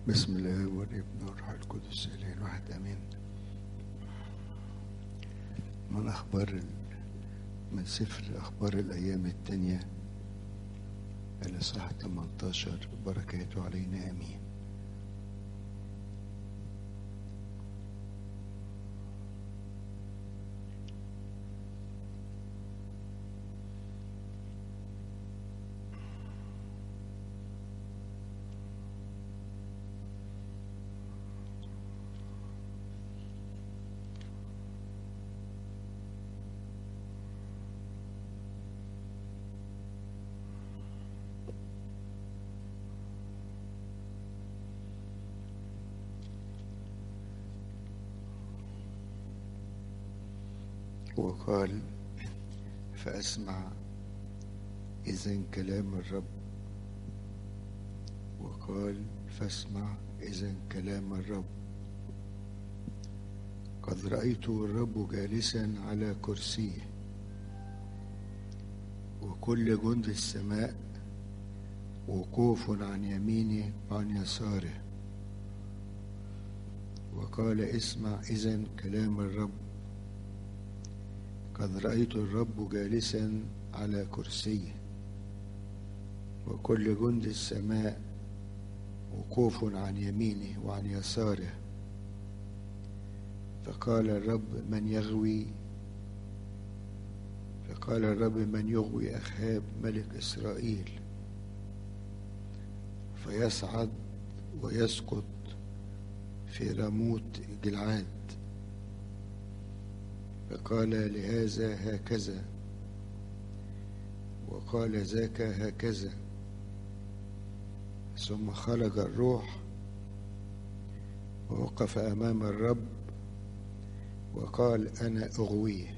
بسم الله والابن والروح القدس اله الواحد امين من اخبار ال... من سفر اخبار الايام التانية الاصحاح 18 بركاته علينا امين وقال فأسمع إذن كلام الرب وقال فاسمع إذن كلام الرب قد رأيت الرب جالسا على كرسيه وكل جند السماء وقوف عن يمينه وعن يساره وقال اسمع إذن كلام الرب قد رأيت الرب جالسا على كرسيه وكل جند السماء وقوف عن يمينه وعن يساره فقال الرب من يغوي فقال الرب من يغوي أخاب ملك إسرائيل فيصعد ويسقط في راموت جلعاد فقال لهذا هكذا وقال ذاك هكذا ثم خرج الروح ووقف امام الرب وقال انا اغويه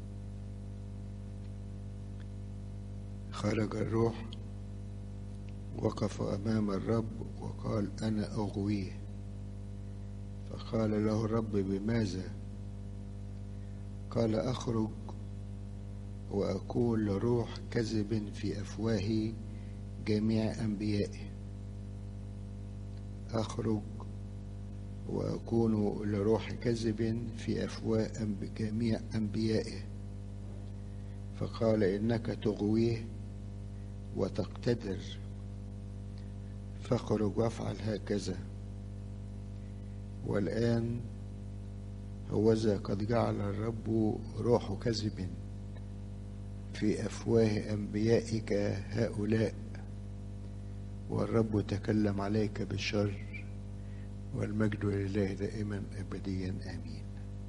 خرج الروح وقف امام الرب وقال انا اغويه فقال له الرب بماذا قال أخرج وأكون لروح كذب في أفواه جميع أنبيائه أخرج وأكون لروح كذب في أفواه جميع أنبيائه فقال إنك تغويه وتقتدر فاخرج وافعل هكذا والآن هوذا قد جعل الرب روح كذب في أفواه أنبيائك هؤلاء والرب تكلم عليك بالشر والمجد لله دائما أبديا آمين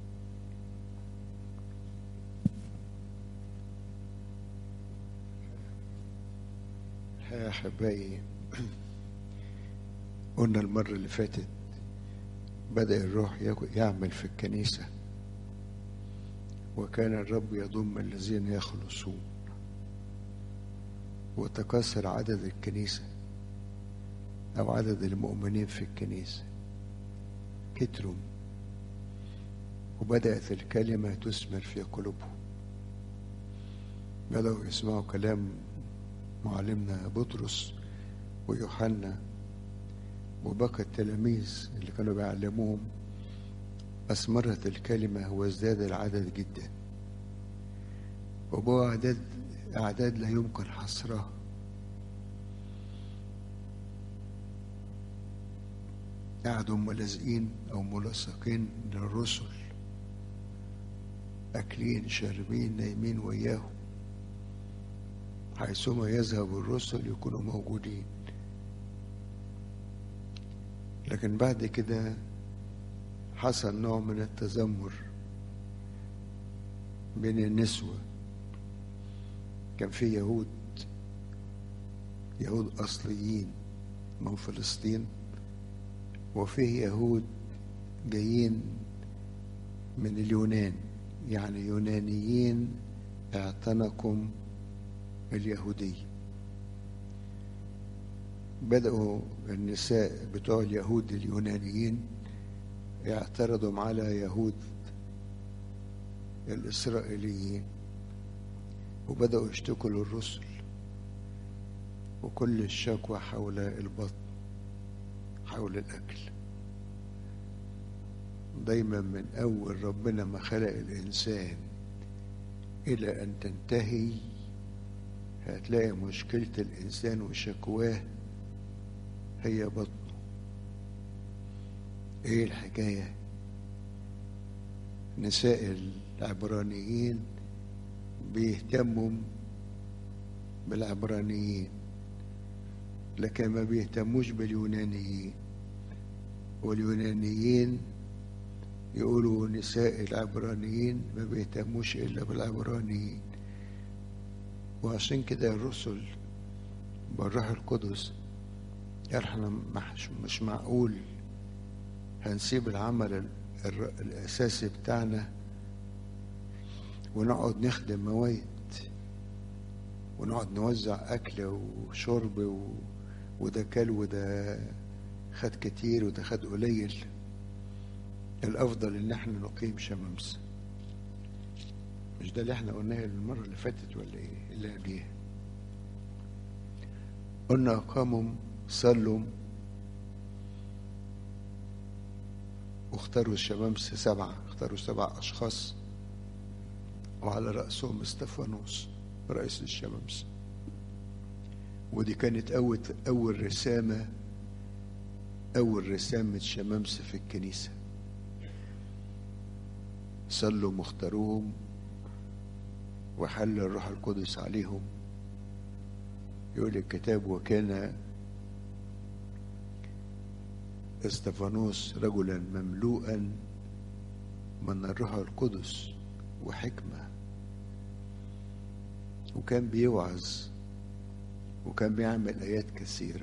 يا أحبائي قلنا المرة اللي فاتت بدأ الروح يعمل في الكنيسة وكان الرب يضم الذين يخلصون وتكاثر عدد الكنيسة أو عدد المؤمنين في الكنيسة كتروا وبدأت الكلمة تثمر في قلوبهم بدأوا يسمعوا كلام معلمنا بطرس ويوحنا وبقى التلاميذ اللي كانوا بيعلموهم أثمرت الكلمة وازداد العدد جدا وبقوا أعداد أعداد لا يمكن حصرها قعدوا ملازقين أو ملصقين للرسل أكلين شاربين نايمين وياهم حيثما يذهب الرسل يكونوا موجودين لكن بعد كده حصل نوع من التذمر بين النسوة كان في يهود يهود أصليين من فلسطين وفيه يهود جايين من اليونان يعني يونانيين اعتنقوا اليهوديه بدأوا النساء بتوع اليهود اليونانيين يعترضوا على يهود الإسرائيليين وبدأوا يشتكوا للرسل وكل الشكوى حول البطن حول الأكل دايما من أول ربنا ما خلق الإنسان إلى أن تنتهي هتلاقي مشكلة الإنسان وشكواه هي بطنه إيه الحكاية نساء العبرانيين بيهتموا بالعبرانيين لكن ما بيهتموش باليونانيين واليونانيين يقولوا نساء العبرانيين ما بيهتموش إلا بالعبرانيين وعشان كده الرسل بالروح القدس قال احنا مش, مش معقول هنسيب العمل الأساسي بتاعنا ونقعد نخدم مواد ونقعد نوزع أكل وشرب و... وده كل وده خد كتير وده خد قليل الأفضل إن احنا نقيم شمامسة مش ده اللي احنا قلناه المرة اللي فاتت ولا ايه اللي قبليها قلنا أقاموا صلوا واختاروا الشمامسة سبعة اختاروا سبع أشخاص وعلى رأسهم استفانوس رئيس الشمامسة ودي كانت أول أول رسامة أول رسامة شمامسة في الكنيسة صلوا مختاروهم وحل الروح القدس عليهم يقول الكتاب وكان استفانوس رجلا مملوءا من الروح القدس وحكمة وكان بيوعظ وكان بيعمل آيات كثيرة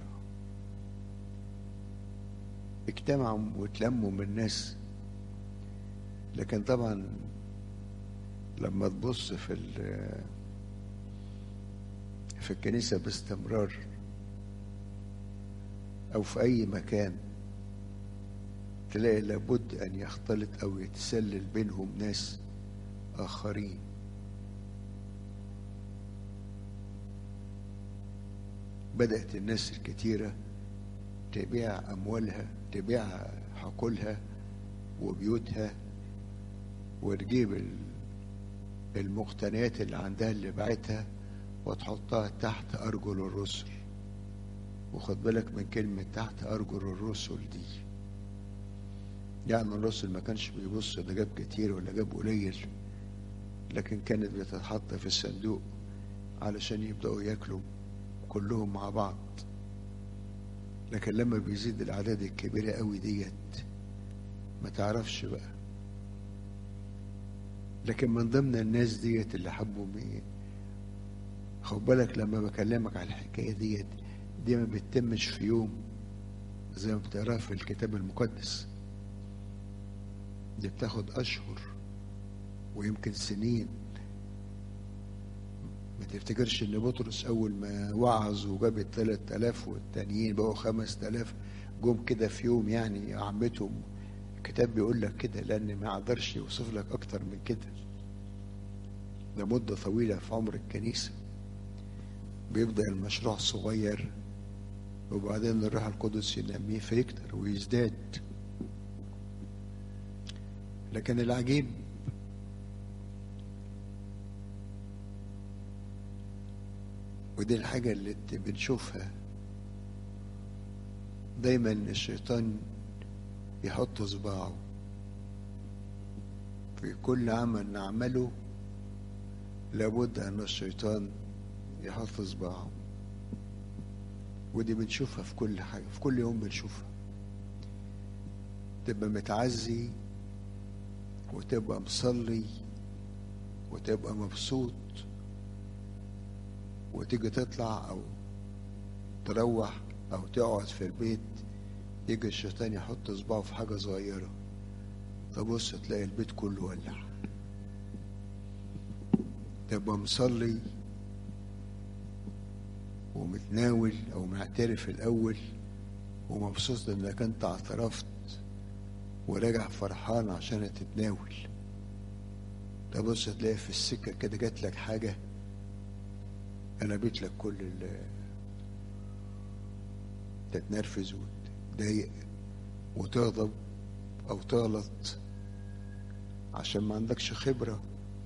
اجتمعوا واتلموا من الناس لكن طبعا لما تبص في في الكنيسة باستمرار أو في أي مكان تلاقي لابد أن يختلط أو يتسلل بينهم ناس آخرين بدأت الناس الكتيرة تبيع أموالها تبيع حقولها وبيوتها وتجيب المقتنيات اللي عندها اللي باعتها وتحطها تحت أرجل الرسل وخد بالك من كلمة تحت أرجل الرسل دي يعني الرسل ما كانش بيبص ده جاب كتير ولا جاب قليل لكن كانت بتتحط في الصندوق علشان يبدأوا ياكلوا كلهم مع بعض لكن لما بيزيد الأعداد الكبيرة قوي ديت ما تعرفش بقى لكن من ضمن الناس ديت اللي حبوا ايه خد بالك لما بكلمك على الحكاية ديت دي ما بتتمش في يوم زي ما بتقراها في الكتاب المقدس دي بتاخد أشهر ويمكن سنين ما تفتكرش ان بطرس اول ما وعظ وجاب الثلاث الاف والتانيين بقوا خمس تلاف جم كده في يوم يعني عمتهم الكتاب بيقول لك كده لان ما يقدرش يوصف لك اكتر من كده ده مدة طويلة في عمر الكنيسة بيبدأ المشروع صغير وبعدين الروح القدس ينميه فيكتر ويزداد لكن العجيب ودي الحاجة اللي بنشوفها دايما الشيطان يحط صباعه في كل عمل نعمله لابد أن الشيطان يحط صباعه ودي بنشوفها في كل حاجة في كل يوم بنشوفها تبقى متعزي وتبقى مصلي وتبقى مبسوط وتيجي تطلع او تروح او تقعد في البيت يجي الشيطان يحط صباعه في حاجة صغيرة تبص تلاقي البيت كله ولع تبقى مصلي ومتناول او معترف الاول ومبسوط انك انت اعترفت وراجع فرحان عشان تتناول تبص تلاقي في السكة كده جات لك حاجة أنا بيت لك كل ال تتنرفز تتضايق وتغضب او تغلط عشان ما عندكش خبرة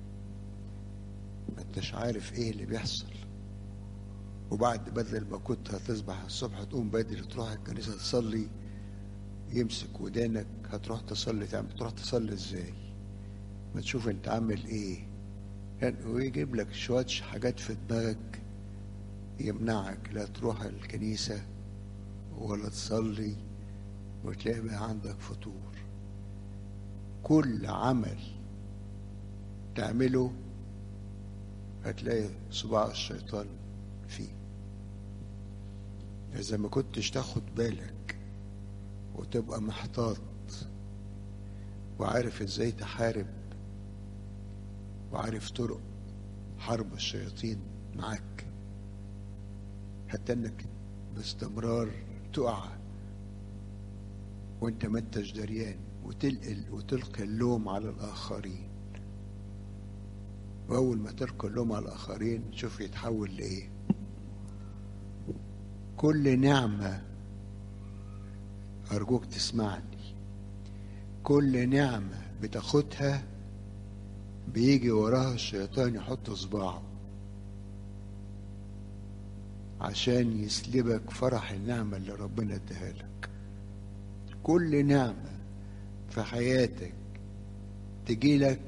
ما انتش عارف ايه اللي بيحصل وبعد بدل ما كنت هتصبح الصبح تقوم بدري تروح الكنيسة تصلي يمسك ودانك هتروح تصلي تعمل تروح تصلي ازاي ما تشوف انت عامل ايه يعني ويجيب لك شوية حاجات في دماغك يمنعك لا تروح الكنيسة ولا تصلي وتلاقي بقى عندك فطور كل عمل تعمله هتلاقي صباع الشيطان فيه إذا ما كنتش تاخد بالك وتبقى محتاط وعارف ازاي تحارب وعارف طرق حرب الشياطين معاك حتى انك باستمرار تقع وانت ما انتش دريان وتلقل وتلقي اللوم على الاخرين واول ما تلقي اللوم على الاخرين شوف يتحول لايه كل نعمه ارجوك تسمعني كل نعمه بتاخدها بيجي وراها الشيطان يحط صباعه عشان يسلبك فرح النعمه اللي ربنا اداها لك كل نعمه في حياتك تجيلك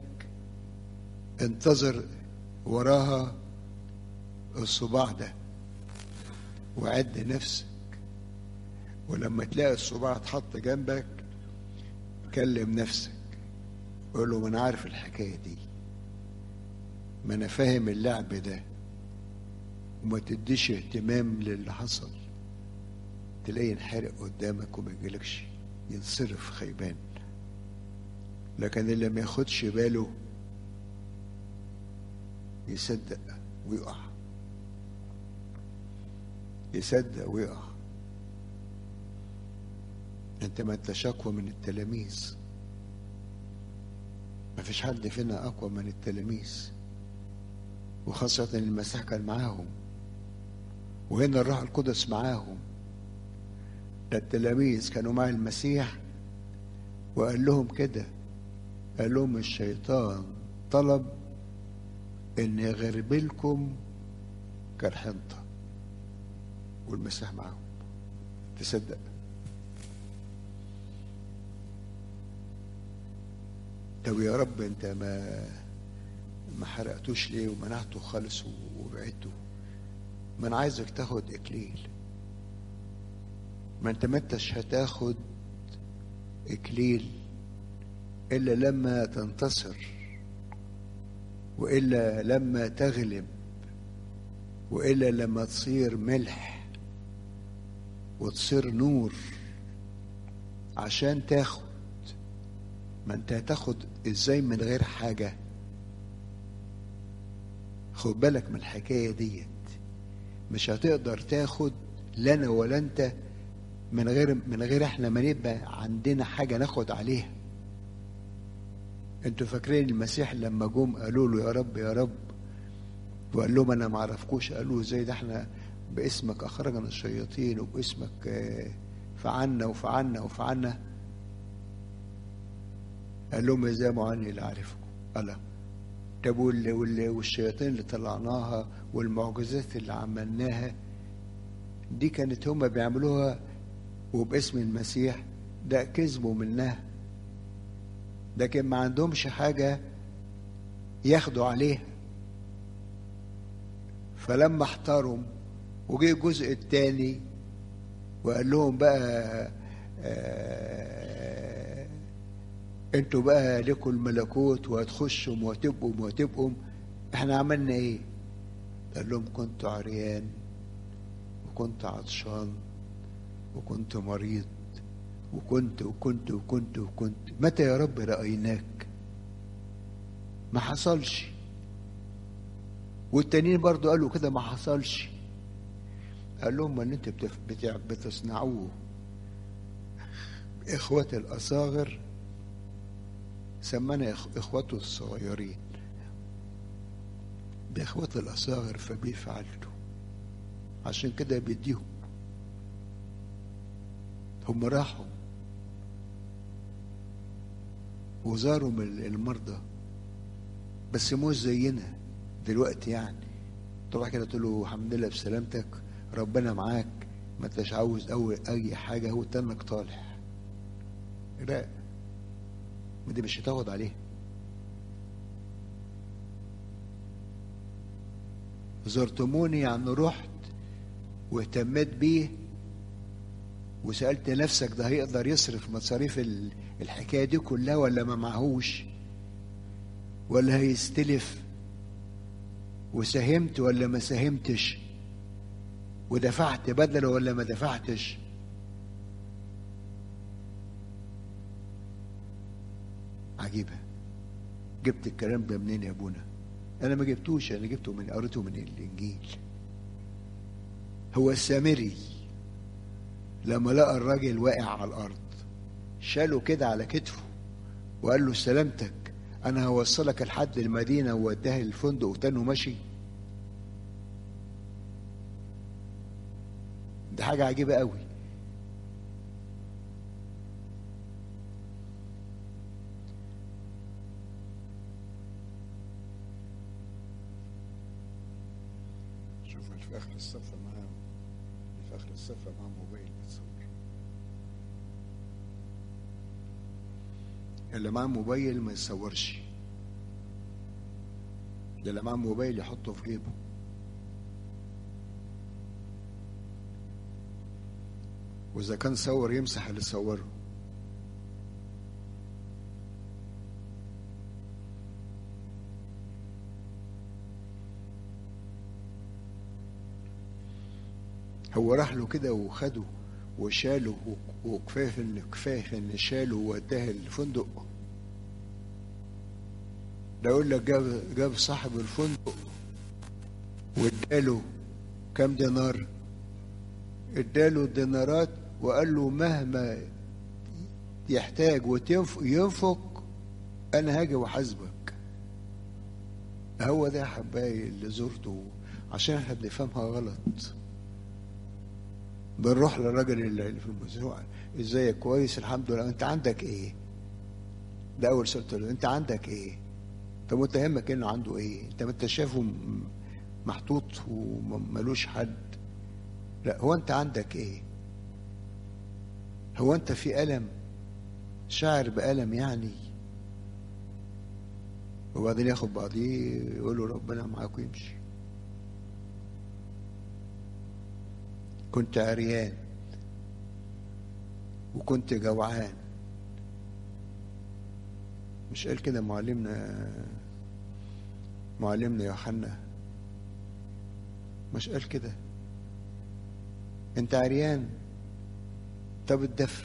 انتظر وراها الصباع ده وعد نفسك ولما تلاقي الصباع اتحط جنبك كلم نفسك قول له ما انا عارف الحكايه دي ما انا فاهم اللعب ده وما تديش اهتمام للي حصل تلاقيه ينحرق قدامك وما يجيلكش ينصرف خيبان لكن اللي ما ياخدش باله يصدق ويقع يصدق ويقع انت ما انتش اقوى من التلاميذ ما فيش حد فينا اقوى من التلاميذ وخاصة المسيح كان معاهم وهنا الروح القدس معاهم ده التلاميذ كانوا مع المسيح وقال لهم كده قال لهم الشيطان طلب ان يغربلكم كالحنطة والمسيح معاهم تصدق طب يا رب انت ما ما حرقتوش ليه ومنعته خالص وبعدته ما انا عايزك تاخد اكليل ما انت ما انتش هتاخد اكليل الا لما تنتصر والا لما تغلب والا لما تصير ملح وتصير نور عشان تاخد ما انت هتاخد ازاي من غير حاجه خد بالك من الحكايه ديت مش هتقدر تاخد لا انا ولا انت من غير من غير احنا ما نبقى عندنا حاجه ناخد عليها انتوا فاكرين المسيح لما جم قالوا له يا رب يا رب وقال لهم انا ما اعرفكوش قالوا ازاي ده احنا باسمك اخرجنا الشياطين وباسمك فعلنا وفعلنا وفعلنا قال لهم ازاي عني لا اعرفكم قال طب والشياطين اللي طلعناها والمعجزات اللي عملناها دي كانت هما بيعملوها وباسم المسيح ده كذبوا منها لكن ما عندهمش حاجة ياخدوا عليها فلما احتاروا وجه الجزء الثاني وقال لهم بقى آه انتوا بقى لكم الملكوت وهتخشوا وهتبقوا وهتبقوا احنا عملنا ايه؟ قال لهم كنت عريان وكنت عطشان وكنت مريض وكنت وكنت وكنت وكنت متى يا رب رأيناك ما حصلش والتانيين برضو قالوا كده ما حصلش قال لهم ان انت بتف... بتصنعوه اخوة الاصاغر سمانا اخوته الصغيرين باخوة الاصاغر فبيفعلتوا عشان كده بيديهم هم راحوا وزاروا من المرضى بس مش زينا دلوقتي يعني تروح كده تقول له الحمد لله بسلامتك ربنا معاك ما انتش عاوز أول اي حاجه هو تنك طالع لا ما دي مش هتاخد عليه زرتموني يعني رحت واهتميت بيه وسألت نفسك ده هيقدر يصرف مصاريف ال- الحكاية دي كلها ولا ما معهوش ولا هيستلف وساهمت ولا ما ساهمتش ودفعت بدله ولا ما دفعتش عجيبة جبت الكلام ده منين يا ابونا انا ما جبتوش انا جبته من قريته من الانجيل هو السامري لما لقى الراجل واقع على الارض شاله كده على كتفه وقال له سلامتك انا هوصلك لحد المدينه ووداه الفندق وتاني ماشي دي حاجه عجيبه قوي شوف في اخر الصفحه معاه في اخر الصفحه معاه موبايل بتصور اللي معاه موبايل ما يصورش اللي معاه موبايل يحطه في جيبه واذا كان صور يمسح اللي صوره هو راح له كده وخده وشاله وكفايه ان كفايه ان شاله ووداه الفندق ده يقول لك جاب جاب صاحب الفندق واداله كام دينار اداله الدينارات وقال له مهما يحتاج وينفق انا هاجي وحاسبك هو ده يا حبايبي اللي زرته عشان احنا بنفهمها غلط بنروح للراجل اللي في الموضوع ازيك كويس الحمد لله انت عندك ايه ده اول سؤال قلت له انت عندك ايه طب وانت يهمك انه عنده ايه انت ما انت شايفه م- محطوط وملوش حد لا هو انت عندك ايه هو انت في الم شاعر بالم يعني وبعدين ياخد بعضيه يقول له ربنا معاك ويمشي كنت عريان وكنت جوعان مش قال كده معلمنا معلمنا يوحنا مش قال كده انت عريان طب الدفء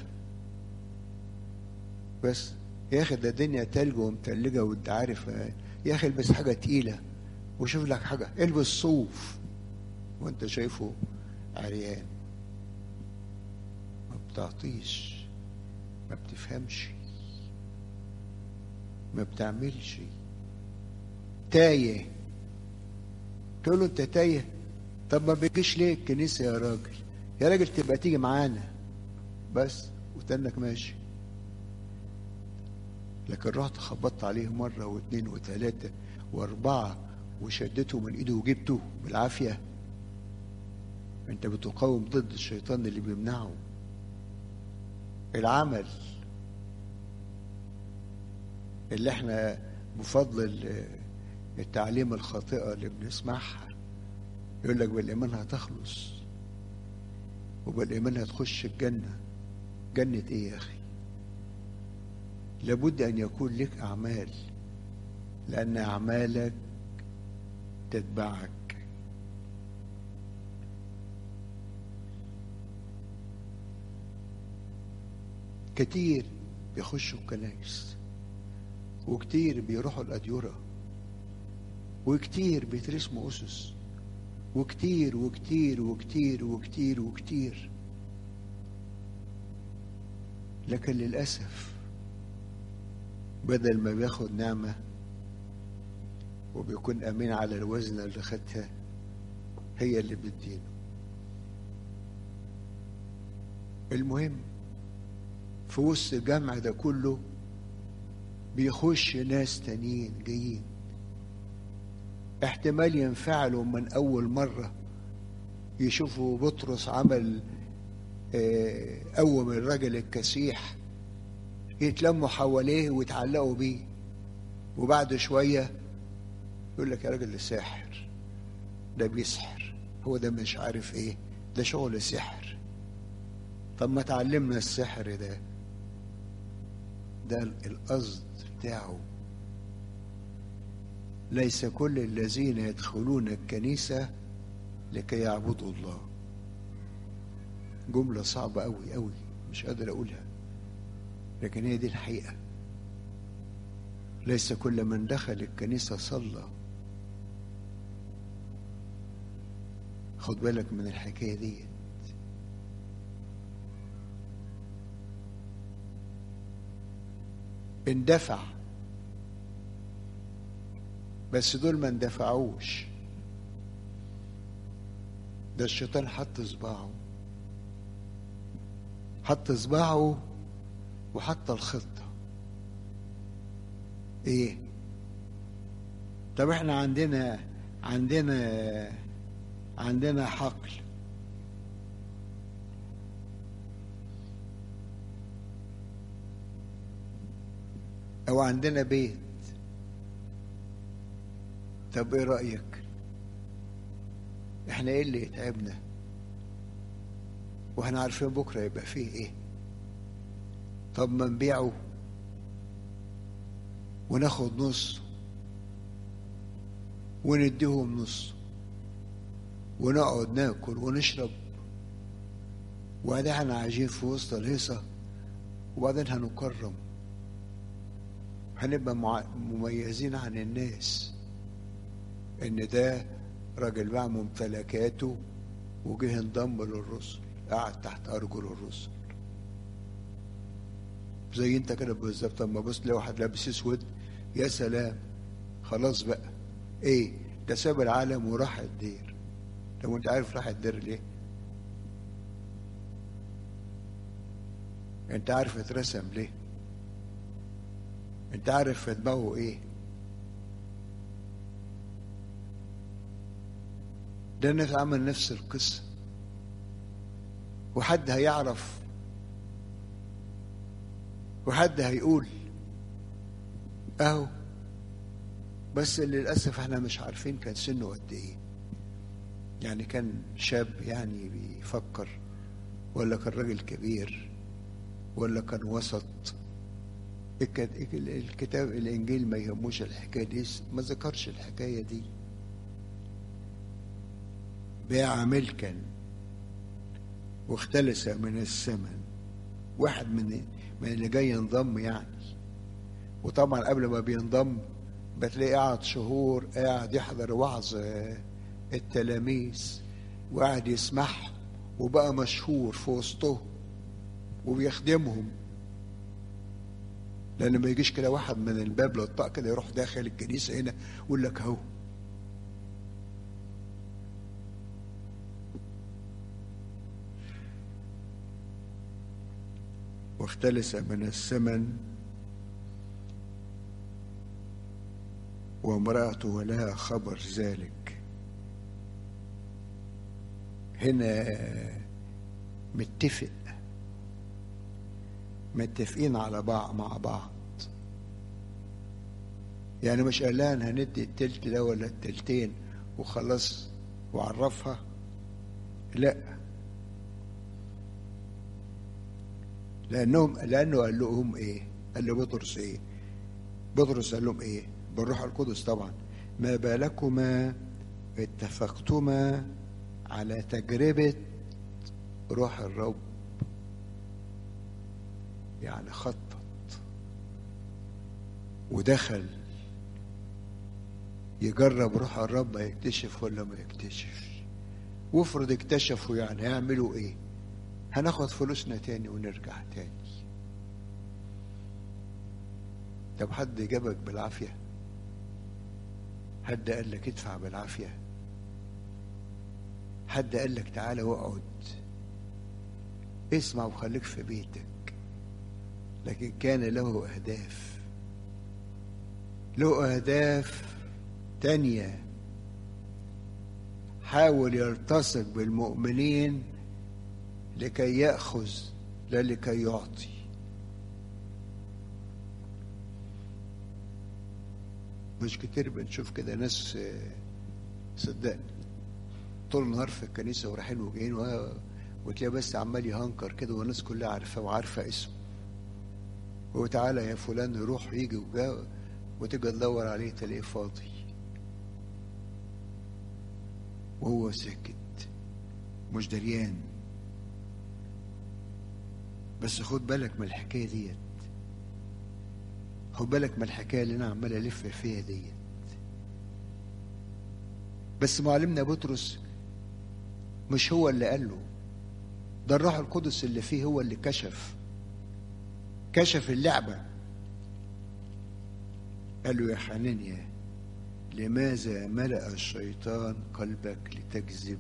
بس يا اخي ده الدنيا تلج ومتلجه وانت عارف يا اخي البس حاجه تقيله وشوف لك حاجه البس صوف وانت شايفه عريان ما بتعطيش ما بتفهمش ما بتعملش تايه تقول له انت تايه طب ما بيجيش ليه الكنيسه يا راجل يا راجل تبقى تيجي معانا بس وتنك ماشي لكن رحت خبطت عليه مرة واثنين وثلاثة وأربعة وشدته من إيده وجبته بالعافية أنت بتقاوم ضد الشيطان اللي بيمنعه العمل اللي احنا بفضل ال- التعليم الخاطئة اللي بنسمعها يقول لك بالإيمان هتخلص وبالإيمان هتخش الجنة جنة إيه يا أخي لابد أن يكون لك أعمال لأن أعمالك تتبعك كتير بيخشوا الكنائس وكتير بيروحوا الأديرة وكتير بيترسموا أسس وكتير وكتير وكتير وكتير وكتير لكن للأسف بدل ما بياخد نعمة وبيكون أمين على الوزن اللي خدها هي اللي بتدينه المهم في وسط الجمع ده كله بيخش ناس تانيين جايين احتمال ينفعلوا من أول مرة يشوفوا بطرس عمل آه، قوم الرجل الكسيح يتلموا حواليه ويتعلقوا بيه وبعد شوية يقول لك يا راجل ده ساحر ده بيسحر هو ده مش عارف ايه ده شغل سحر طب ما تعلمنا السحر ده ده القصد بتاعه ليس كل الذين يدخلون الكنيسة لكي يعبدوا الله جملة صعبة أوي أوي مش قادر أقولها لكن هي دي الحقيقة ليس كل من دخل الكنيسة صلى خد بالك من الحكاية دي اندفع بس دول ما اندفعوش ده الشيطان حط صباعه حط صباعه وحط الخطة ايه طب احنا عندنا عندنا عندنا حقل او عندنا بيت طب ايه رأيك احنا ايه اللي يتعبنا واحنا عارفين بكرة يبقى فيه ايه طب ما نبيعه وناخد نص ونديهم نص ونقعد ناكل ونشرب وبعدين احنا عايشين في وسط الهيصة وبعدين هنكرم هنبقى مع- مميزين عن الناس ان ده راجل باع ممتلكاته وجه انضم للرسل قعد تحت ارجل الرسل زي انت كده بالظبط اما بص تلاقي واحد لابس اسود يا سلام خلاص بقى ايه ده ساب العالم وراح الدير طب وانت عارف راح الدير ليه انت عارف اترسم ليه انت عارف في دماغه ايه ده الناس عمل نفس القصة وحد هيعرف وحد هيقول اهو بس للأسف احنا مش عارفين كان سنه قد ايه يعني كان شاب يعني بيفكر ولا كان راجل كبير ولا كان وسط الك- الكتاب الانجيل ما يهموش الحكايه دي ما ذكرش الحكايه دي باع ملكا واختلس من الثمن واحد من من اللي جاي ينضم يعني وطبعا قبل ما بينضم بتلاقيه قاعد شهور قاعد يحضر وعظ آه، التلاميذ وقاعد يسمعهم وبقى مشهور في وسطهم وبيخدمهم لان ما يجيش كده واحد من الباب للطاق كده يروح داخل الكنيسه هنا يقول لك اهو واختلس من الثمن وامرأته لها خبر ذلك هنا متفق متفقين على بعض مع بعض يعني مش قالان هندي التلت ده ولا التلتين وخلاص وعرفها لا لانهم لانه قال لهم ايه قال لبطرس ايه بطرس قال لهم ايه بالروح القدس طبعا ما بالكما اتفقتما على تجربة روح الرب يعني خطط ودخل يجرب روح الرب هيكتشف ولا ما يكتشفش وافرض اكتشفوا يعني هيعملوا ايه هناخد فلوسنا تاني ونرجع تاني طب حد جابك بالعافية حد قال لك ادفع بالعافية حد قال لك تعالى واقعد اسمع وخليك في بيتك لكن كان له أهداف له أهداف تانية حاول يلتصق بالمؤمنين لكي يأخذ لا لكي يعطي مش كتير بنشوف كده ناس صدقني طول النهار في الكنيسة ورايحين وجايين وتلاقي بس عمال يهنكر كده والناس كلها عارفاه وعارفة اسمه وتعالى يا فلان يروح يجي وجا وتيجي تدور عليه تلاقيه فاضي وهو ساكت مش دريان بس خد بالك من الحكايه ديت خد بالك من الحكايه اللي انا عمال الف فيها ديت بس معلمنا بطرس مش هو اللي قال له ده الروح القدس اللي فيه هو اللي كشف كشف اللعبه قال له يا حنانيا لماذا ملأ الشيطان قلبك لتكذب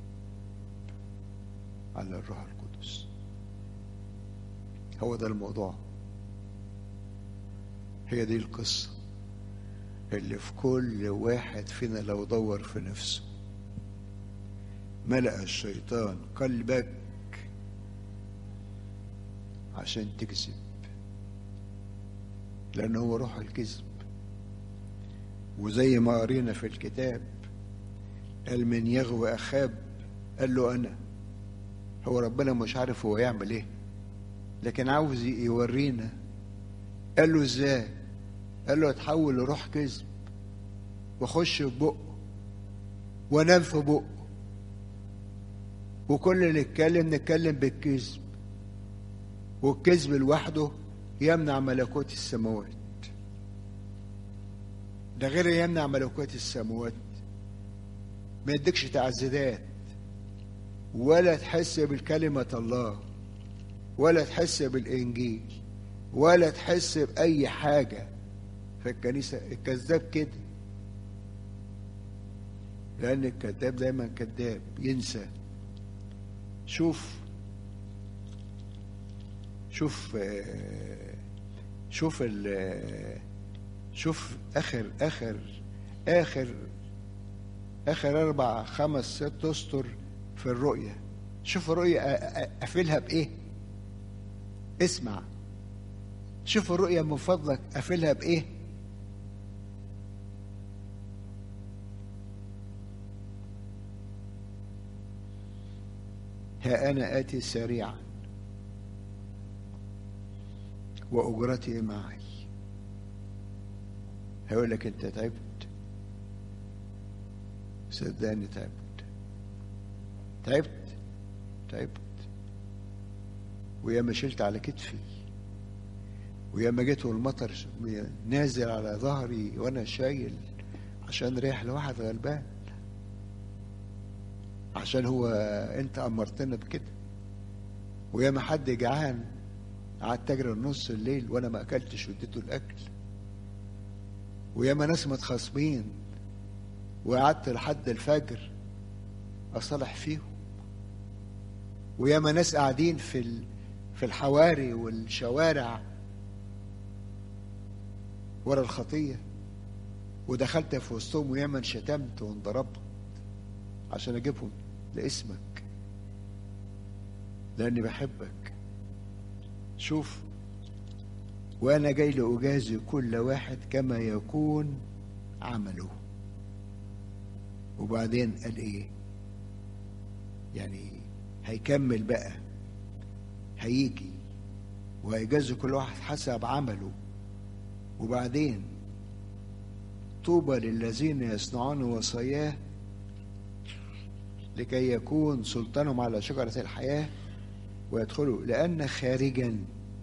على الروح القدس هو ده الموضوع هي دي القصة اللي في كل واحد فينا لو دور في نفسه ملأ الشيطان قلبك عشان تكذب لأن هو روح الكذب وزي ما قرينا في الكتاب قال من يغوى أخاب قال له أنا هو ربنا مش عارف هو يعمل إيه لكن عاوز يورينا قال له إزاي قال له اتحول لروح كذب واخش في بقه وانام في بقه وكل اللي نتكلم نتكلم بالكذب والكذب لوحده يمنع ملكوت السماوات ده غير يمنع ملكوت السماوات ما يديكش تعزيدات ولا تحس بالكلمة الله ولا تحس بالإنجيل ولا تحس بأي حاجة في الكنيسة الكذاب كده لأن الكذاب دايما كذاب ينسى شوف شوف شوف ال شوف اخر اخر اخر اخر اربع خمس ست اسطر في الرؤيه شوف الرؤيه قافلها بايه اسمع شوف الرؤيه من فضلك قافلها بايه ها انا اتي سريعا واجرتي معي هيقول لك انت تعبت صدقني تعبت تعبت تعبت وياما شلت على كتفي وياما جيت والمطر نازل على ظهري وانا شايل عشان ريح لواحد غلبان عشان هو انت امرتنا بكده وياما حد جعان قعدت اجري نص الليل وانا ما اكلتش واديته الاكل وياما ناس متخاصمين وقعدت لحد الفجر اصالح فيهم وياما ناس قاعدين في في الحواري والشوارع ورا الخطيه ودخلت في وسطهم وياما انشتمت وانضربت عشان اجيبهم لاسمك لاني بحبك شوف وانا جاي لاجازي كل واحد كما يكون عمله وبعدين قال ايه يعني هيكمل بقى هيجي وهيجازي كل واحد حسب عمله وبعدين طوبى للذين يصنعون وصاياه لكي يكون سلطانهم على شجرة الحياة ويدخلوا لأن خارجا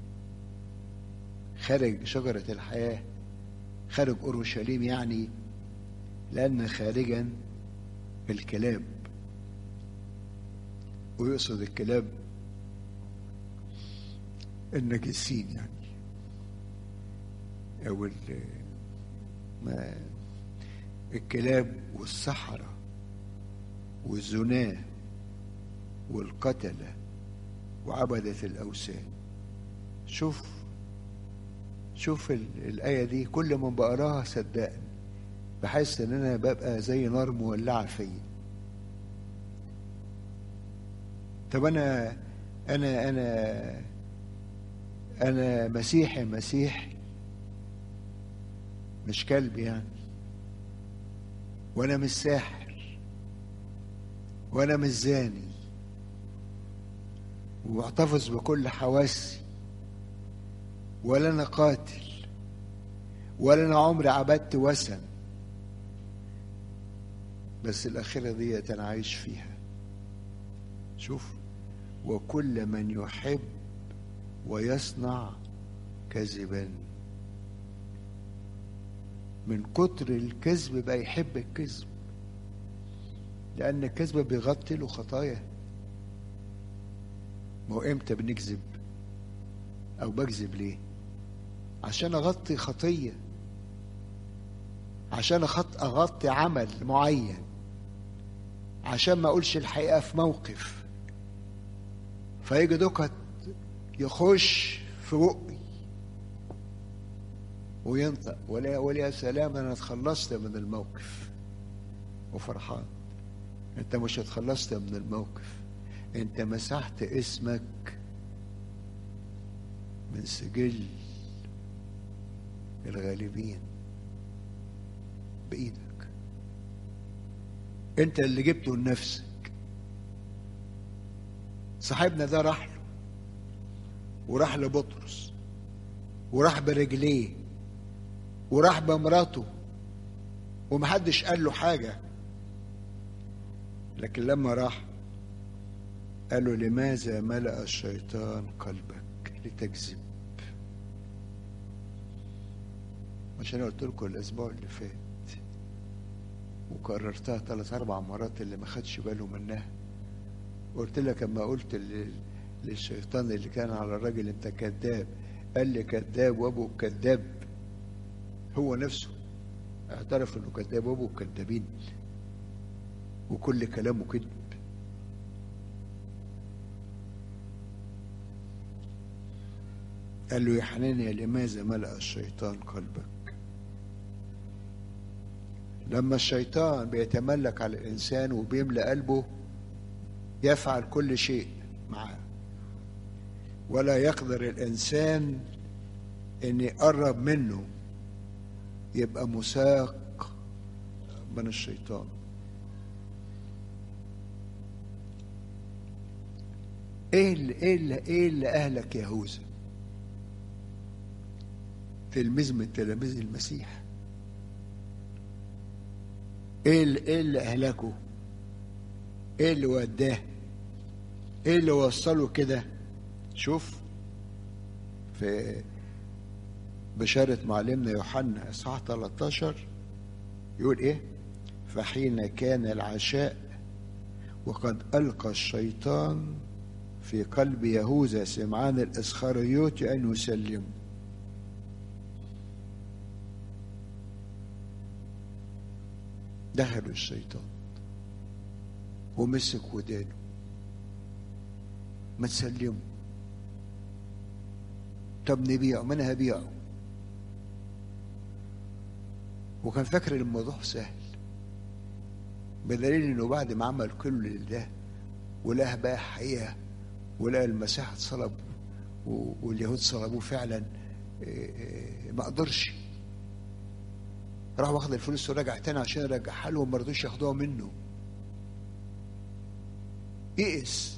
خارج شجرة الحياة خارج أورشليم يعني لأن خارجا الكلاب ويقصد الكلاب النجسين يعني أو ما الكلاب والسحرة والزناة والقتلة وعبدة الأوثان شوف شوف الآية دي كل ما بقراها صدقني بحس إن أنا ببقى زي نار مولعة فيا طب أنا أنا أنا أنا مسيحي مسيحي مش كلب يعني وأنا مش ساحر وأنا مش زاني واحتفظ بكل حواسي ولا أنا قاتل ولا أنا عمري عبدت وثن بس الأخيرة ديت أنا عايش فيها شوف وكل من يحب ويصنع كذبا من كتر الكذب بقى يحب الكذب لأن الكذب بيغطي له خطايا ما هو امتى بنكذب أو بكذب ليه عشان أغطي خطية عشان أغطي عمل معين عشان ما أقولش الحقيقة في موقف فيجي دوكت يخش في بقي وينطق ولا ولا سلام انا اتخلصت من الموقف وفرحان انت مش اتخلصت من الموقف انت مسحت اسمك من سجل الغالبين بايدك انت اللي جبته لنفسك صاحبنا ده راح له وراح لبطرس وراح برجليه وراح بمراته ومحدش قال له حاجة لكن لما راح قال له لماذا ملأ الشيطان قلبك لتكذب عشان قلت لكم الأسبوع اللي فات وكررتها ثلاث أربع مرات اللي ما خدش باله منها قلت لك اما قلت للشيطان اللي كان على الراجل انت كذاب قال لي كذاب وابو كذاب هو نفسه اعترف انه كذاب وابو كذابين وكل كلامه كذب قال له يا حنانيا لماذا ملأ الشيطان قلبك لما الشيطان بيتملك على الإنسان وبيملأ قلبه يفعل كل شيء معاه ولا يقدر الإنسان أن يقرب منه يبقى مساق من الشيطان ايه اللي ايه اللي ايه اللي اهلك يهوذا تلميذ من تلاميذ المسيح ايه اللي ايه اللي اهلكه ايه اللي وداه ايه اللي وصله كده شوف في بشارة معلمنا يوحنا اصحاح 13 يقول ايه فحين كان العشاء وقد ألقى الشيطان في قلب يهوذا سمعان الإسخريوطي أن يسلمه دخل الشيطان ومسك ودانه ما تسلمه طب نبيعه ما انا هبيعه وكان فاكر الموضوع سهل بدليل انه بعد ما عمل كل ده ولقى بقى حقيقه ولقى المسيح اتصلب واليهود صلبوه فعلا ما قدرش راح واخد الفلوس ورجع تاني عشان يرجعها لهم ما رضوش ياخدوها منه يئس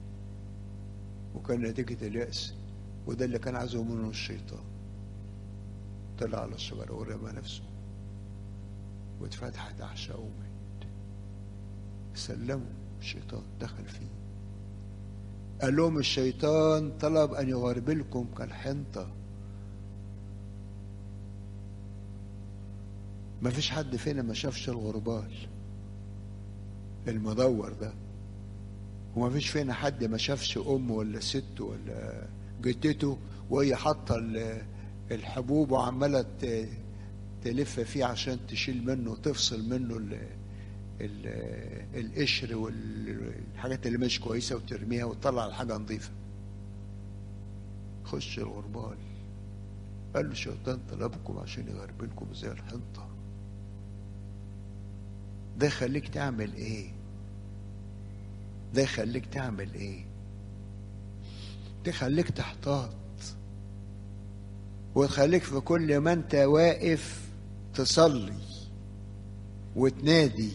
وكان نتيجة اليأس وده اللي كان عايزه منه الشيطان طلع على الشجرة ورمى نفسه واتفتحت أعشاء ومات سلموا الشيطان دخل فيه قال لهم الشيطان طلب أن يغربلكم كالحنطة ما فيش حد فينا ما شافش الغربال المدور ده وما فيش فينا حد ما شافش أمه ولا ست ولا جدته وهي حاطة الحبوب وعمالة تلف فيه عشان تشيل منه وتفصل منه ال ال القشر والحاجات اللي مش كويسة وترميها وتطلع الحاجة نظيفة خش الغربال قال له الشيطان طلبكم عشان يغربلكم زي الحنطة ده يخليك تعمل ايه ده يخليك تعمل ايه ده يخليك تحتاط وتخليك في كل ما انت واقف تصلي وتنادي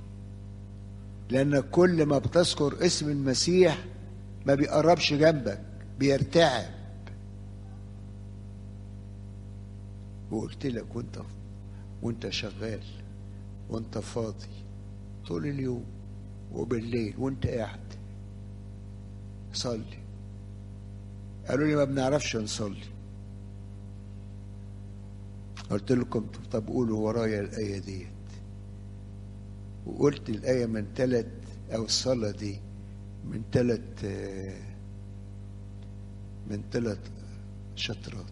لأن كل ما بتذكر اسم المسيح ما بيقربش جنبك بيرتعب وقلت لك وانت وانت شغال وانت فاضي طول اليوم وبالليل وانت قاعد صلي قالوا لي ما بنعرفش نصلي قلت لكم طب قولوا ورايا الآية ديت وقلت الآية من ثلاث أو الصلاة دي من ثلاث من ثلاث شطرات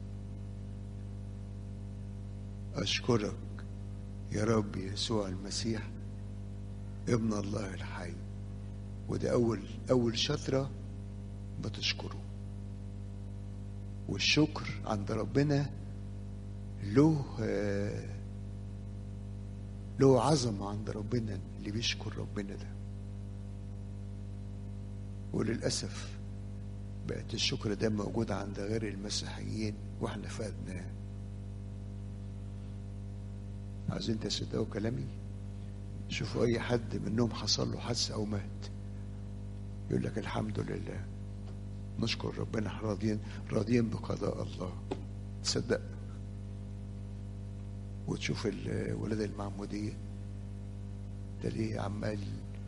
أشكرك يا رب يسوع المسيح ابن الله الحي وده أول أول شطرة بتشكره والشكر عند ربنا له له عظمة عند ربنا اللي بيشكر ربنا ده وللأسف بقت الشكر ده موجود عند غير المسيحيين واحنا فقدناه عايزين تصدقوا كلامي شوفوا اي حد منهم حصل له حادثه او مات يقول لك الحمد لله نشكر ربنا راضيين راضيين بقضاء الله تصدق وتشوف الولاد المعمودية تلاقيه عمال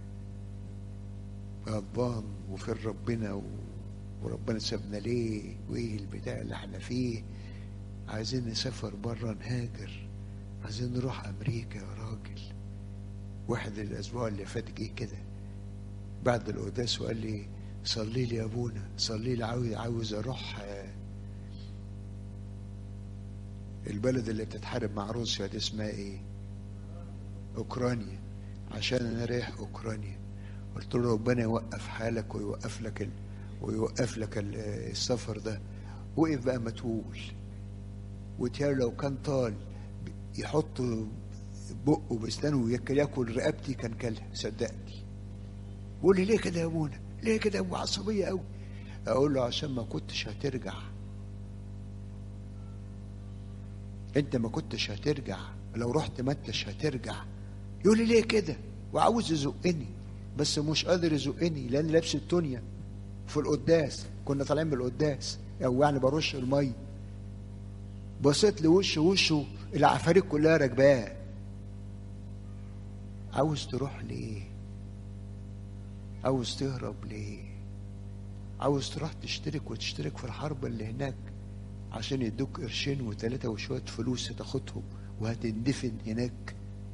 غضبان وفين ربنا و... وربنا سابنا ليه وايه البتاع اللي احنا فيه عايزين نسافر بره نهاجر عايزين نروح امريكا يا راجل واحد الاسبوع اللي فات جه كده بعد القداس وقال لي صلي لي يا ابونا صلي لي عاوز عاوز اروح البلد اللي بتتحارب مع روسيا دي اسمها ايه اوكرانيا عشان انا رايح اوكرانيا قلت له ربنا يوقف حالك ويوقف لك ال... ويوقف لك السفر ده وقف بقى متول وتيار لو كان طال يحط بقه بسنانه وياكل ياكل رقبتي كان كلها صدقني بيقول لي ليه كده يا ابونا ليه كده يا ابو عصبيه قوي اقول له عشان ما كنتش هترجع انت ما كنتش هترجع لو رحت ما انتش هترجع يقول لي ليه كده وعاوز يزقني بس مش قادر يزقني لان لابس التونيا في القداس كنا طالعين من القداس او يعني برش المي بصيت لوشه وشه العفاريت كلها راكباه عاوز تروح ليه عاوز تهرب ليه عاوز تروح تشترك وتشترك في الحرب اللي هناك عشان يدوك قرشين وثلاثة وشوية فلوس هتاخدهم وهتندفن هناك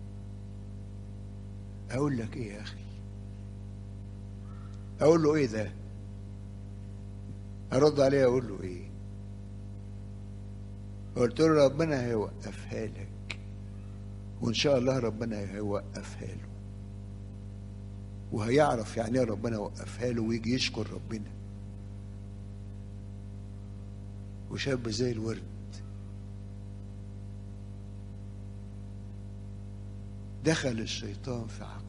أقول لك إيه يا أخي أقول له إيه ده أرد عليه أقول له إيه قلت له ربنا هيوقفها لك وإن شاء الله ربنا هيوقفها له وهيعرف يعني ايه ربنا وقفها له ويجي يشكر ربنا وشاب زي الورد دخل الشيطان في عقله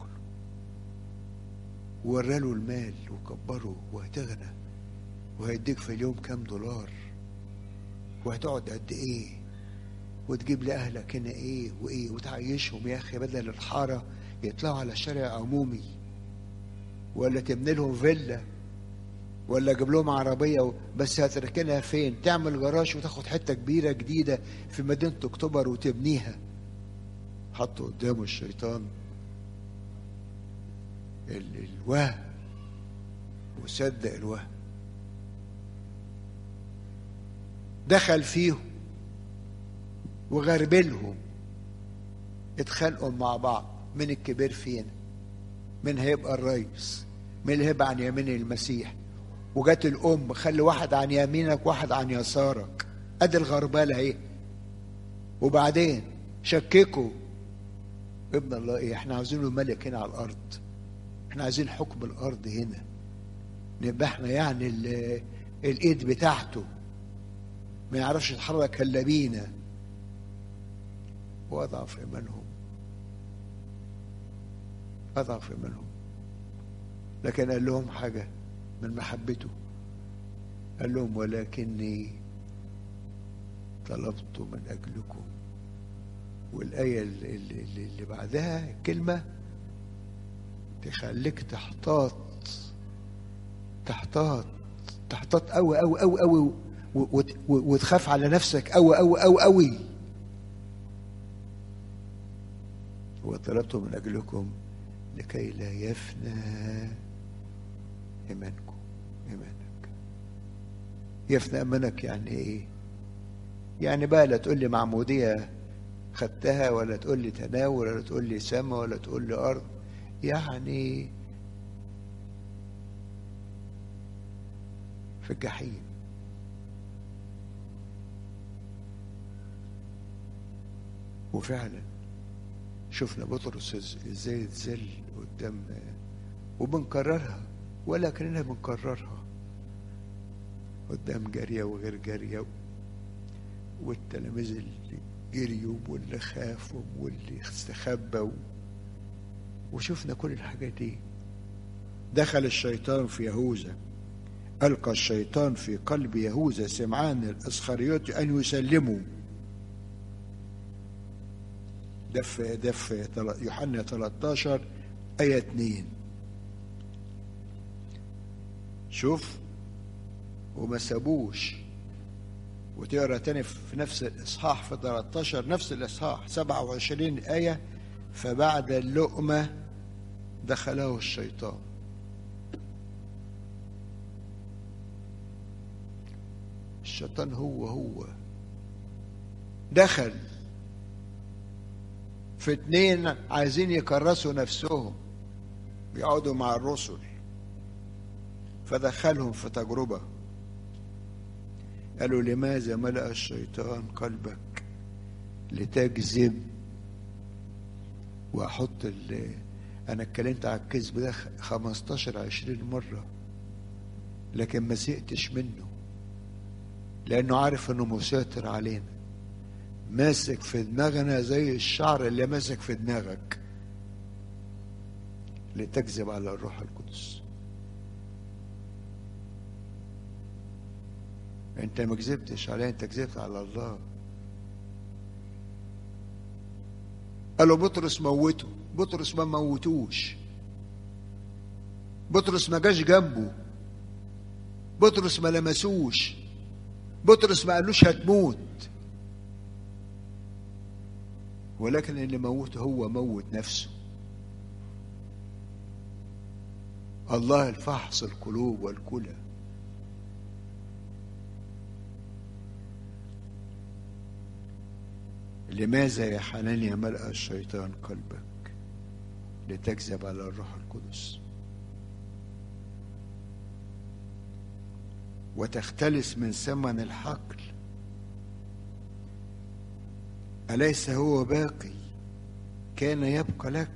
ووراله المال وكبره وهتغنى وهيديك في اليوم كام دولار وهتقعد قد ايه وتجيب لأهلك هنا ايه وايه وتعيشهم يا اخي بدل الحارة يطلعوا على شارع عمومي ولا تبني لهم فيلا ولا اجيب لهم عربيه بس هتركنها فين؟ تعمل جراج وتاخد حته كبيره جديده في مدينه اكتوبر وتبنيها. حط قدامه الشيطان ال- الوهم وصدق الوهم. دخل فيهم وغربلهم اتخانقوا مع بعض من الكبير فينا من هيبقى الرئيس من اللي هيبقى عن يمين المسيح وجات الام خلي واحد عن يمينك واحد عن يسارك ادي الغربله اهي وبعدين شككوا ابن الله ايه احنا عاوزين له ملك هنا على الارض احنا عايزين حكم الارض هنا نبقى احنا يعني ال- الايد بتاعته ما يعرفش يتحرك الا بينا واضعف ايمانهم اضعف ايمانهم لكن قال لهم حاجه من محبته قال لهم ولكني طلبت من اجلكم والايه اللي, اللي, اللي بعدها كلمه تخليك تحتاط تحتاط تحتاط قوي قوي قوي قوي وتخاف على نفسك قوي قوي قوي قوي وطلبت من اجلكم لكي لا يفنى ايمانكم ايمانك يفنى ايمانك يعني ايه يعني بقى لا تقول لي معموديه خدتها ولا تقول لي تناول ولا تقول لي سما ولا تقول لي ارض يعني في الجحيم وفعلا شفنا بطرس ازاي اتذل قدام وبنكررها ولا كاننا بنكررها قدام جاريه وغير جاريه والتلاميذ اللي جريوا واللي خافوا واللي استخبوا وشفنا كل الحاجات دي دخل الشيطان في يهوذا ألقى الشيطان في قلب يهوذا سمعان الإسخريوطي أن يسلموا ده في ده في يوحنا 13 آية 2 شوف وما سابوش وتقرا تاني في نفس الاصحاح في 13 نفس الاصحاح 27 ايه فبعد اللقمه دخله الشيطان الشيطان هو هو دخل في اتنين عايزين يكرسوا نفسهم بيقعدوا مع الرسل فدخلهم في تجربة قالوا لماذا ملأ الشيطان قلبك لتكذب وأحط ال أنا اتكلمت على الكذب ده 15 20 مرة لكن ما زهقتش منه لأنه عارف إنه مسيطر علينا ماسك في دماغنا زي الشعر اللي ماسك في دماغك لتكذب على الروح القدس انت ما كذبتش عليه انت كذبت على الله قالوا بطرس موته بطرس ما موتوش بطرس ما جاش جنبه بطرس ما لمسوش بطرس ما قالوش هتموت ولكن اللي موته هو موت نفسه الله الفحص القلوب والكلى لماذا يا حنانيا ملأ الشيطان قلبك لتكذب على الروح القدس وتختلس من ثمن الحقل أليس هو باقي كان يبقى لك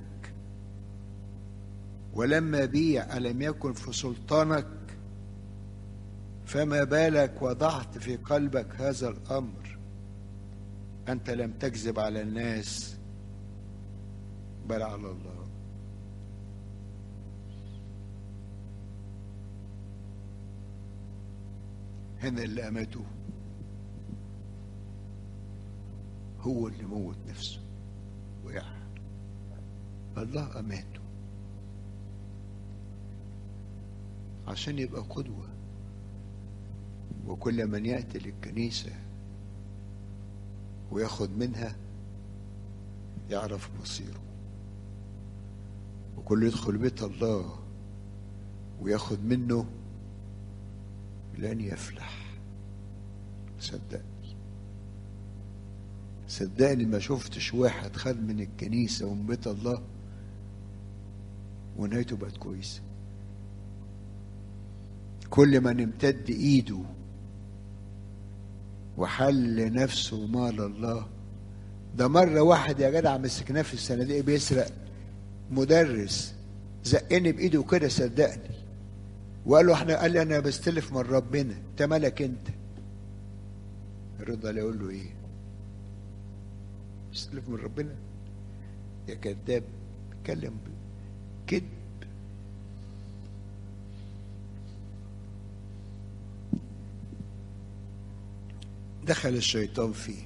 ولما بيع ألم يكن في سلطانك فما بالك وضعت في قلبك هذا الأمر أنت لم تكذب على الناس بل على الله هنا اللي أمته هو اللي موت نفسه وقع الله أماته عشان يبقى قدوة وكل من يأتي للكنيسة وياخد منها يعرف مصيره وكل يدخل بيت الله وياخد منه لن يفلح صدقني صدقني ما شفتش واحد خد من الكنيسة ومن بيت الله ونهايته بقت كويسة كل من امتد ايده وحل نفسه مال الله ده مرة واحد يا جدع مسكناه في الصناديق بيسرق مدرس زقني بإيده كده صدقني وقال له احنا قال لي انا بستلف من ربنا انت مالك انت الرد عليه يقول له ايه استلف من ربنا يا كذاب اتكلم كذب دخل الشيطان فيه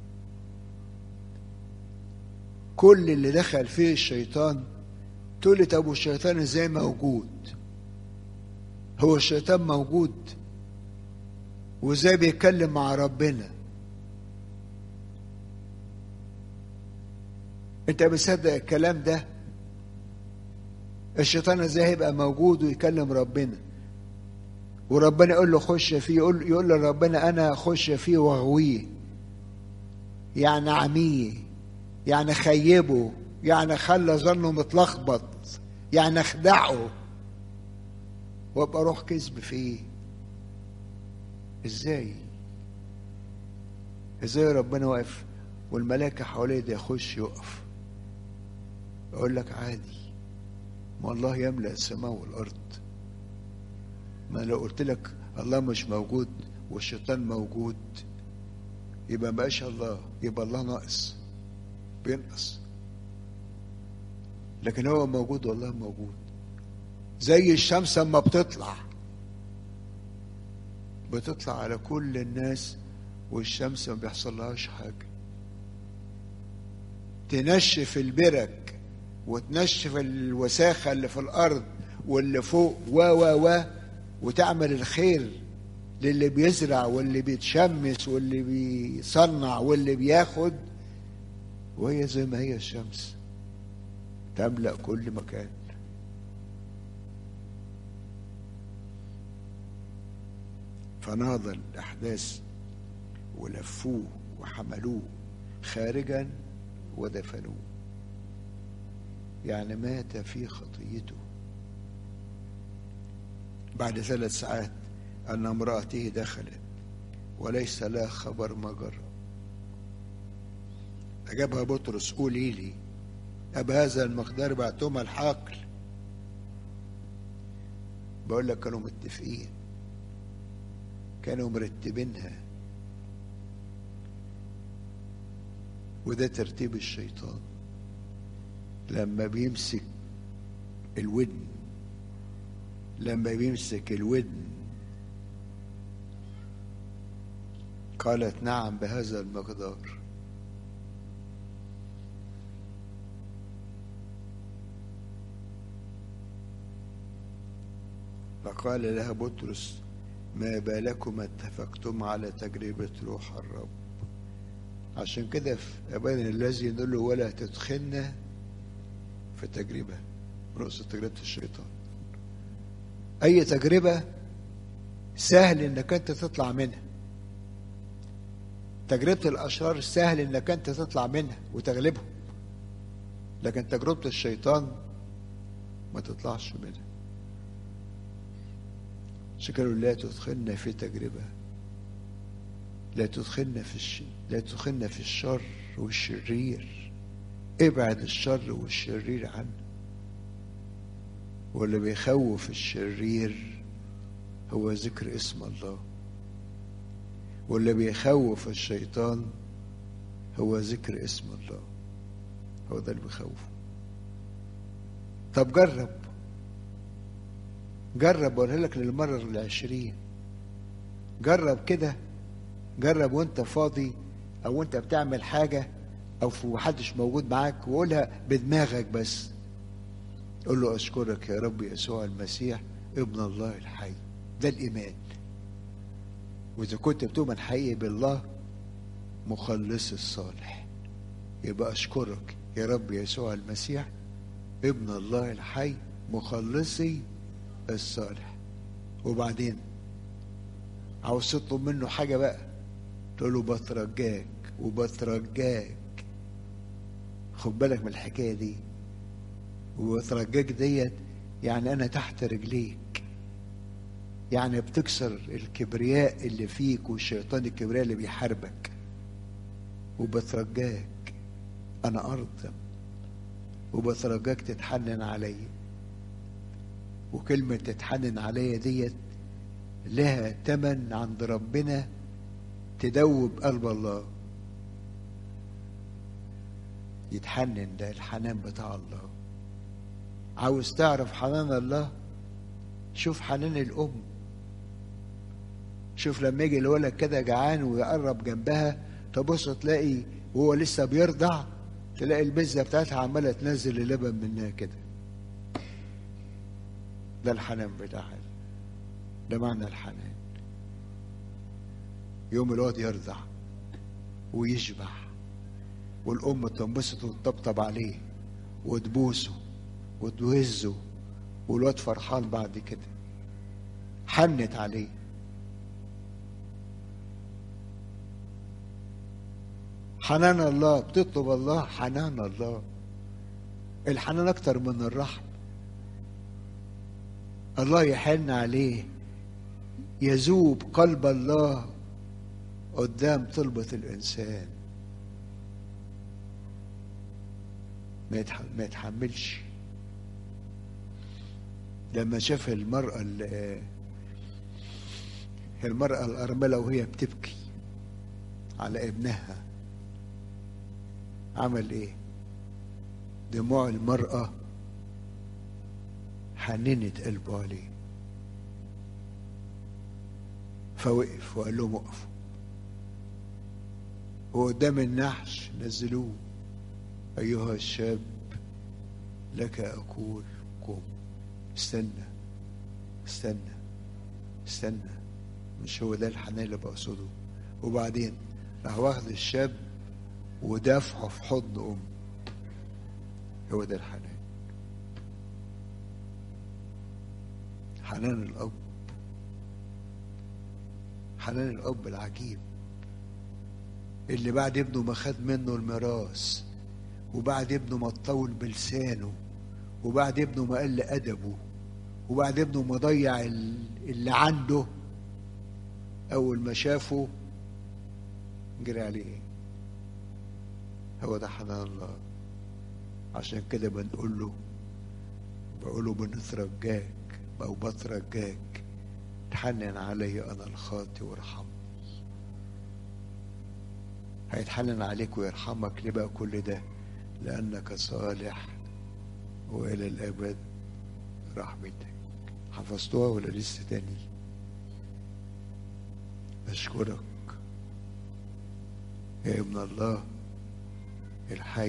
كل اللي دخل فيه الشيطان تقول لي طب والشيطان ازاي موجود هو الشيطان موجود وازاي بيتكلم مع ربنا انت مصدق الكلام ده الشيطان ازاي هيبقى موجود ويكلم ربنا وربنا يقول له خش فيه يقول, يقول لربنا انا اخش فيه واغويه يعني عميه يعني خيبه يعني خلى ظنه متلخبط يعني اخدعه وابقى روح كذب فيه ازاي ازاي ربنا واقف والملائكة حواليه ده يخش يقف اقول لك عادي ما الله يملأ السماء والارض ما لو قلت لك الله مش موجود والشيطان موجود يبقى ما بقاش الله يبقى الله ناقص بينقص لكن هو موجود والله موجود زي الشمس اما بتطلع بتطلع على كل الناس والشمس ما بيحصلهاش حاجة تنشف البرك وتنشف الوساخة اللي في الأرض واللي فوق و و و وتعمل الخير للي بيزرع واللي بيتشمس واللي بيصنع واللي بياخد وهي زي ما هي الشمس تملأ كل مكان فنهض الأحداث ولفوه وحملوه خارجا ودفنوه يعني مات في خطيته بعد ثلاث ساعات أن امرأته دخلت وليس لها خبر ما جرى أجابها بطرس قولي لي أب هذا المقدار بعتهما الحقل بقول لك كانوا متفقين كانوا مرتبينها وده ترتيب الشيطان لما بيمسك الودن لما بيمسك الودن قالت نعم بهذا المقدار فقال لها بطرس ما بالكما اتفقتم على تجربة روح الرب عشان كده في أبانا الذي نقول له ولا تدخلنا في تجربة رؤوس تجربة الشيطان أي تجربة سهل إنك أنت تطلع منها تجربة الأشرار سهل إنك أنت تطلع منها وتغلبهم لكن تجربة الشيطان ما تطلعش منها شكرا لا تدخلنا في تجربة لا تدخلنا في الش... لا تدخلنا في الشر والشرير ابعد الشر والشرير عنا واللي بيخوف الشرير هو ذكر اسم الله واللي بيخوف الشيطان هو ذكر اسم الله هو ده اللي بيخوفه طب جرب جرب وأقولها لك للمرة العشرين جرب كده جرب وانت فاضي او انت بتعمل حاجة او في محدش موجود معاك وقولها بدماغك بس قول له اشكرك يا رب يسوع المسيح ابن الله الحي ده الايمان واذا كنت بتؤمن حقيقي بالله مخلص الصالح يبقى اشكرك يا رب يسوع المسيح ابن الله الحي مخلصي الصالح وبعدين عاوز تطلب منه حاجة بقى تقول له بترجاك وبترجاك خد بالك من الحكاية دي وبترجاك ديت يعني أنا تحت رجليك يعني بتكسر الكبرياء اللي فيك والشيطان الكبرياء اللي بيحاربك وبترجاك أنا أرضى وبترجاك تتحنن عليا وكلمة تتحنن عليا ديت لها تمن عند ربنا تدوب قلب الله يتحنن ده الحنان بتاع الله عاوز تعرف حنان الله شوف حنان الأم شوف لما يجي الولد كده جعان ويقرب جنبها تبص تلاقي وهو لسه بيرضع تلاقي البزة بتاعتها عمالة تنزل اللبن منها كده ده الحنان بتاعها ده معنى الحنان يوم الواد يرضع ويشبع والأم تنبسط وتطبطب عليه وتبوسه وتوهزه والواد فرحان بعد كده حنت عليه حنان الله بتطلب الله حنان الله الحنان اكتر من الرحم الله يحن عليه يذوب قلب الله قدام طلبة الإنسان ما يتحملش لما شاف المرأة المرأة الأرملة وهي بتبكي على ابنها عمل ايه دموع المرأة حننت قلبه عليه فوقف وقال لهم وقفوا وقدام النحش نزلوه أيها الشاب لك أقول قم استنى استنى استنى مش هو ده الحنان اللي بقصده وبعدين راح واخد الشاب ودافعه في حضن أم هو ده الحنان حنان الأب حنان الأب العجيب اللي بعد ابنه ما خد منه الميراث وبعد ابنه ما اتطول بلسانه وبعد ابنه ما قل أدبه وبعد ابنه ما ضيع اللي عنده أول ما شافه جري عليه هو ده حنان الله عشان كده بنقول له بقول له بنترجاك أو بترجاك تحنن علي أنا الخاطي وارحمني هيتحنن عليك ويرحمك ليه بقى كل ده لأنك صالح وإلى الأبد رحمتك حفظتوها ولا لسه تاني أشكرك يا ابن الله الحي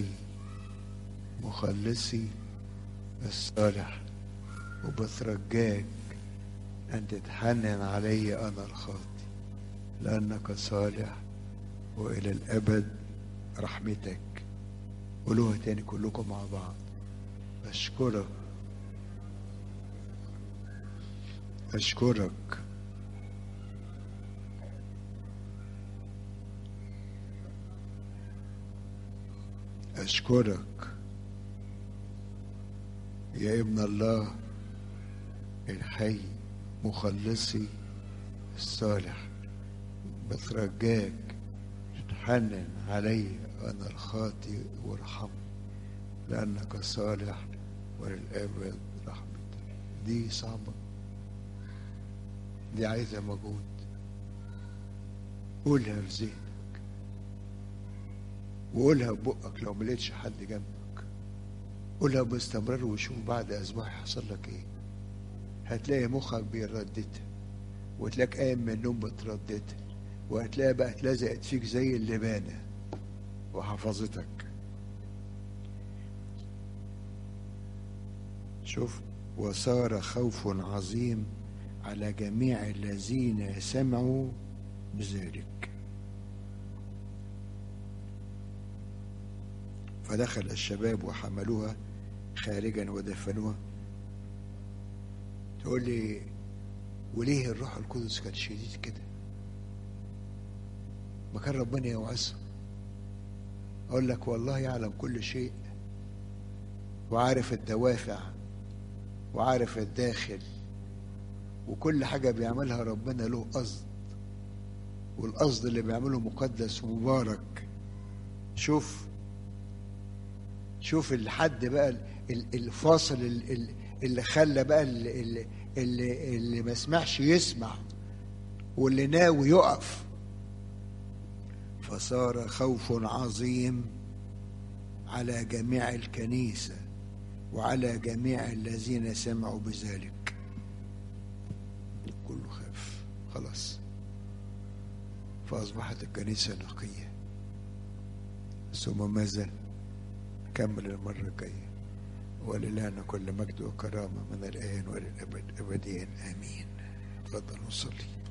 مخلصي الصالح وبترجاك أن تتحنن علي أنا الخاطي لأنك صالح وإلى الأبد رحمتك قولوها تاني كلكم مع بعض أشكرك أشكرك أشكرك يا ابن الله الحي مخلصي الصالح بترجاك تحنن علي أنا الخاطي وارحمني لأنك صالح وللأبد رحمتك دي صعبة دي عايزة مجهود قولها في ذهنك وقولها ببقك لو ملقتش حد جنبك قولها باستمرار وشوف بعد أسبوع هيحصل لك إيه هتلاقي مخك بيرددها وتلاقيك قايم من النوم بترددها وهتلاقي بقى اتلزقت فيك زي اللبانة وحفظتك شوف وصار خوف عظيم على جميع الذين سمعوا بذلك فدخل الشباب وحملوها خارجا ودفنوها تقول لي وليه الروح القدس كان شديد كده ما كان ربنا يوعظهم اقول لك والله يعلم كل شيء وعارف الدوافع وعارف الداخل وكل حاجة بيعملها ربنا له قصد والقصد اللي بيعمله مقدس ومبارك شوف شوف الحد بقى الفاصل اللي خلى بقى اللي, اللي, اللي ما سمعش يسمع واللي ناوي يقف فصار خوف عظيم على جميع الكنيسة وعلى جميع الذين سمعوا بذلك كله خاف خلاص فأصبحت الكنيسة نقية ثم ماذا كمل المرة الجاية ولله كل مجد وكرامة من الآن وللأبد أبدين آمين تفضل وصلي